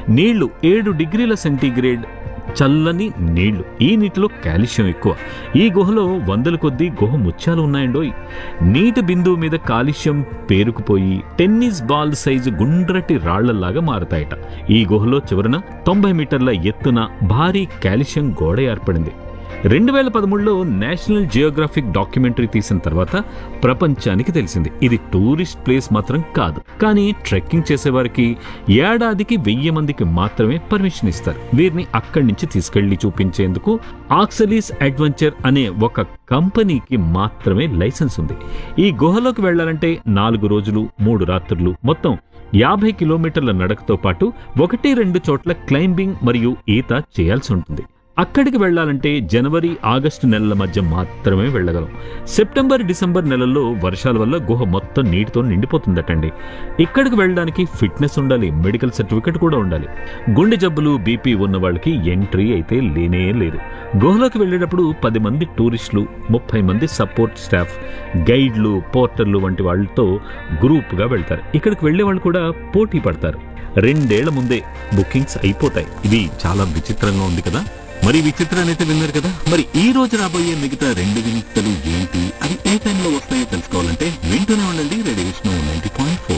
నీళ్లు ఏడు డిగ్రీల సెంటీగ్రేడ్ చల్లని నీళ్లు ఈ నీటిలో కాల్షియం ఎక్కువ ఈ గుహలో వందల కొద్దీ గుహ ముత్యాలు ఉన్నాయండోయ్ నీటి బిందువు మీద కాలుష్యం పేరుకుపోయి టెన్నిస్ బాల్ సైజు గుండ్రటి రాళ్లలాగా మారతాయట ఈ గుహలో చివరన తొంభై మీటర్ల ఎత్తున భారీ కాల్షియం గోడ ఏర్పడింది రెండు వేల పదమూడులో నేషనల్ జియోగ్రాఫిక్ డాక్యుమెంటరీ తీసిన తర్వాత ప్రపంచానికి తెలిసింది ఇది టూరిస్ట్ ప్లేస్ మాత్రం కాదు కానీ ట్రెక్కింగ్ చేసేవారికి ఏడాదికి వెయ్యి మందికి మాత్రమే పర్మిషన్ ఇస్తారు వీరిని అక్కడి నుంచి తీసుకెళ్లి చూపించేందుకు ఆక్సలీస్ అడ్వెంచర్ అనే ఒక కంపెనీకి మాత్రమే లైసెన్స్ ఉంది ఈ గుహలోకి వెళ్లాలంటే నాలుగు రోజులు మూడు రాత్రులు మొత్తం యాభై కిలోమీటర్ల నడకతో పాటు ఒకటి రెండు చోట్ల క్లైంబింగ్ మరియు ఈత చేయాల్సి ఉంటుంది అక్కడికి వెళ్ళాలంటే జనవరి ఆగస్టు నెలల మధ్య మాత్రమే వెళ్ళగలం సెప్టెంబర్ డిసెంబర్ నెలల్లో వర్షాల వల్ల గుహ మొత్తం నీటితో నిండిపోతుందటండి ఇక్కడికి వెళ్ళడానికి ఫిట్నెస్ ఉండాలి మెడికల్ సర్టిఫికెట్ కూడా ఉండాలి గుండె జబ్బులు బీపీ ఉన్న వాళ్ళకి ఎంట్రీ అయితే లేనే లేదు గుహలోకి వెళ్ళేటప్పుడు పది మంది టూరిస్టులు ముప్పై మంది సపోర్ట్ స్టాఫ్ గైడ్లు పోర్టర్లు వంటి వాళ్ళతో గ్రూప్గా వెళ్తారు ఇక్కడికి వెళ్ళే వాళ్ళు కూడా పోటీ పడతారు రెండేళ్ల ముందే బుకింగ్స్ అయిపోతాయి ఇది చాలా విచిత్రంగా ఉంది కదా మరి విచిత్రాన్ని అయితే విన్నారు కదా మరి ఈ రోజు రాబోయే మిగతా రెండు వింతలు ఏంటి అవి ఏ టైంలో వస్తాయో తెలుసుకోవాలంటే వింటూనే ఉండండి రేడియో విష్ణు నైన్టీ పాయింట్